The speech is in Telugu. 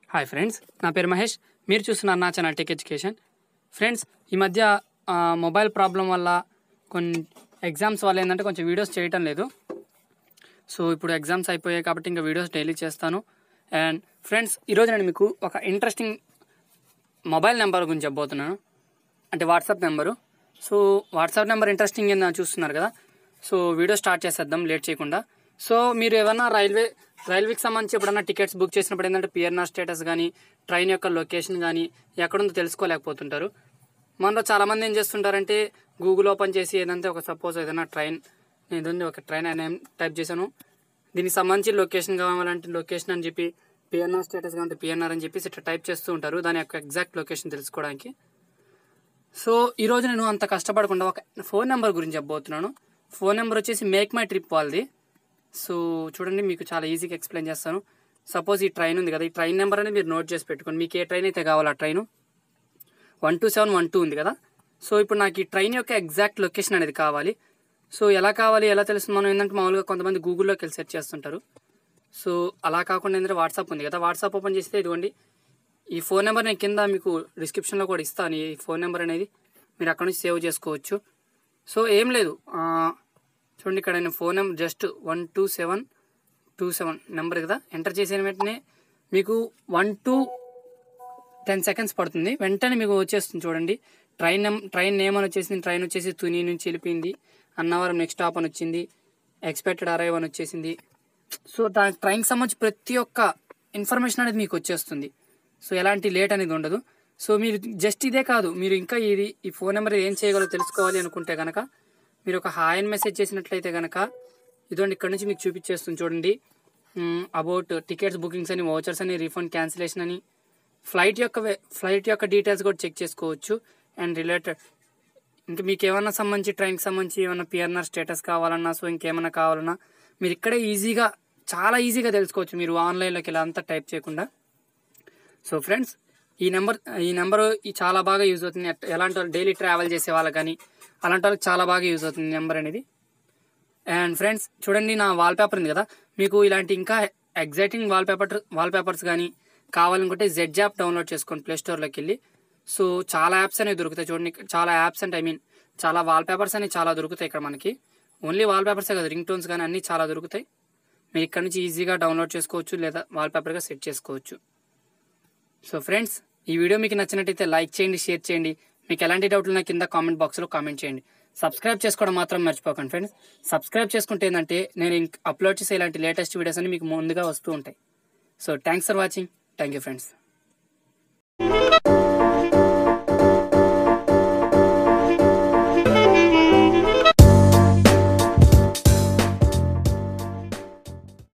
హాయ్ ఫ్రెండ్స్ నా పేరు మహేష్ మీరు చూస్తున్నారు నా ఛానల్ టెక్ ఎడ్యుకేషన్ ఫ్రెండ్స్ ఈ మధ్య ఆ, మొబైల్ ప్రాబ్లం వల్ల కొన్ని ఎగ్జామ్స్ వల్ల ఏంటంటే కొంచెం వీడియోస్ చేయటం లేదు సో ఇప్పుడు ఎగ్జామ్స్ అయిపోయాయి కాబట్టి ఇంకా వీడియోస్ డైలీ చేస్తాను అండ్ ఫ్రెండ్స్ ఈరోజు నేను మీకు ఒక ఇంట్రెస్టింగ్ మొబైల్ నెంబర్ గురించి చెప్పబోతున్నాను అంటే WhatsApp number so WhatsApp number interesting ఏందని చూస్తున్నారు కదా సో వీడియో స్టార్ట్ చేసేద్దాం లేట్ చేయకుండా సో మీరు ఏమన్నా రైల్వే రైల్వేకి సంబంధించి ఎప్పుడన్నా టికెట్స్ బుక్ చేసినప్పుడు ఏంటంటే పిఎన్ఆర్ స్టేటస్ కానీ ట్రైన్ యొక్క లొకేషన్ కానీ ఎక్కడుందో తెలుసుకోలేకపోతుంటారు మనలో చాలామంది ఏం చేస్తుంటారంటే గూగుల్ ఓపెన్ చేసి ఏదంటే ఒక సపోజ్ ఏదైనా ట్రైన్ నేను ఒక ట్రైన్ అని టైప్ చేశాను దీనికి సంబంధించి లొకేషన్ కావాలంటే లొకేషన్ అని చెప్పి పిఎన్ఆర్ స్టేటస్ కావాలంటే పిఎన్ఆర్ అని చెప్పేసి ఇట్లా టైప్ చేస్తూ ఉంటారు దాని యొక్క ఎగ్జాక్ట్ లొకేషన్ తెలుసుకోవడానికి సో ఈరోజు నేను అంత కష్టపడకుండా ఒక ఫోన్ నెంబర్ గురించి చెప్పబోతున్నాను ఫోన్ నెంబర్ వచ్చేసి మేక్ మై ట్రిప్ వాళ్ళది సో చూడండి మీకు చాలా ఈజీగా ఎక్స్ప్లెయిన్ చేస్తాను సపోజ్ ఈ ట్రైన్ ఉంది కదా ఈ ట్రైన్ నెంబర్ అనేది మీరు నోట్ చేసి పెట్టుకోండి మీకు ఏ ట్రైన్ అయితే కావాలో ఆ train one two seven one two ఉంది కదా సో ఇప్పుడు నాకు ఈ ట్రైన్ యొక్క ఎగ్జాక్ట్ లొకేషన్ అనేది కావాలి సో ఎలా కావాలి ఎలా తెలుస్తుంది మనం ఏంటంటే మామూలుగా కొంతమంది గూగుల్లోకి వెళ్ళి సెర్చ్ చేస్తుంటారు సో అలా కాకుండా ఏంటంటే వాట్సాప్ ఉంది కదా వాట్సాప్ ఓపెన్ చేస్తే ఇదిగోండి ఈ ఫోన్ నెంబర్ నేను కింద మీకు డిస్క్రిప్షన్లో కూడా ఇస్తాను ఈ ఫోన్ నెంబర్ అనేది మీరు అక్కడ నుంచి సేవ్ చేసుకోవచ్చు సో ఏం లేదు ఆ, చూడండి ఇక్కడ నేను phone number just one two seven two seven number కదా ఎంటర్ చేసిన వెంటనే మీకు వన్ టూ టెన్ సెకండ్స్ పడుతుంది వెంటనే మీకు వచ్చేస్తుంది చూడండి ట్రైన్ నెం ట్రైన్ నేమ్ అని వచ్చేసింది ట్రైన్ వచ్చేసి తుని నుంచి వెళ్ళిపోయింది అన్నవరం నెక్స్ట్ స్టాప్ అని వచ్చింది ఎక్స్పెక్టెడ్ అరైవ్ అని వచ్చేసింది సో దాని ట్రైన్కి సంబంధించి ప్రతి ఒక్క ఇన్ఫర్మేషన్ అనేది మీకు వచ్చేస్తుంది సో ఎలాంటి లేట్ అనేది ఉండదు సో మీరు జస్ట్ ఇదే కాదు మీరు ఇంకా ఇది ఈ ఫోన్ నెంబర్ ఏం చేయగలరో తెలుసుకోవాలి అనుకుంటే కనుక మీరు ఒక హాయ్ అని మెసేజ్ చేసినట్లయితే కనుక ఇదండి ఇక్కడ నుంచి మీకు చూపించేస్తుంది చూడండి అబౌట్ టికెట్స్ బుకింగ్స్ అని వౌచర్స్ అని రీఫండ్ క్యాన్సిలేషన్ అని ఫ్లైట్ యొక్క వే- ఫ్లైట్ యొక్క డీటెయిల్స్ కూడా చెక్ చేసుకోవచ్చు అండ్ రిలేటెడ్ ఇంకా మీకు ఏమన్నా సంబంధించి ట్రైన్కి సంబంధించి ఏమన్నా పిఎన్ఆర్ స్టేటస్ కావాలన్నా సో ఇంకేమన్నా కావాలన్నా మీరు ఇక్కడే ఈజీగా చాలా ఈజీగా తెలుసుకోవచ్చు మీరు ఆన్లైన్లోకి ఇలా అంతా టైప్ చేయకుండా సో ఫ్రెండ్స్ ఈ నెంబర్ ఈ నెంబర్ చాలా బాగా యూజ్ అవుతుంది ఎట్- ఎలాంటి వాళ్ళు డైలీ ట్రావెల్ చేసే వాళ్ళకి కానీ అలాంటి వాళ్ళకి చాలా బాగా యూజ్ అవుతుంది నెంబర్ అనేది అండ్ ఫ్రెండ్స్ చూడండి నా వాల్ పేపర్ ఉంది కదా మీకు ఇలాంటి ఇంకా exciting wallpaper wallpapers కానీ కావాలనుకుంటే జెడ్ యాప్ డౌన్లోడ్ చేసుకోండి ప్లే స్టోర్లోకి వెళ్ళి సో చాలా యాప్స్ అనేవి దొరుకుతాయి చూడండి ఇక్కడ చాలా యాప్స్ అంటే ఐ మీన్ చాలా వాల్ పేపర్స్ అనేవి చాలా దొరుకుతాయి ఇక్కడ మనకి ఓన్లీ వాల్ పేపర్సే కదా రింగ్ టోన్స్ కానీ అన్నీ చాలా దొరుకుతాయి మీరు ఇక్కడ నుంచి ఈజీగా డౌన్లోడ్ చేసుకోవచ్చు లేదా వాల్ పేపర్గా సెట్ చేసుకోవచ్చు సో ఫ్రెండ్స్ ఈ వీడియో మీకు నచ్చినట్టయితే లైక్ చేయండి షేర్ చేయండి మీకు ఎలాంటి డౌట్లు నా కింద కామెంట్ బాక్స్లో కామెంట్ చేయండి సబ్స్క్రైబ్ చేసుకోవడం మాత్రం మర్చిపోకండి ఫ్రెండ్స్ సబ్స్క్రైబ్ చేసుకుంటే ఏంటంటే నేను ఇంక అప్లోడ్ చేసే ఇలాంటి లేటెస్ట్ వీడియోస్ అన్ని మీకు ముందుగా వస్తూ ఉంటాయి so thanks for watching thank you friends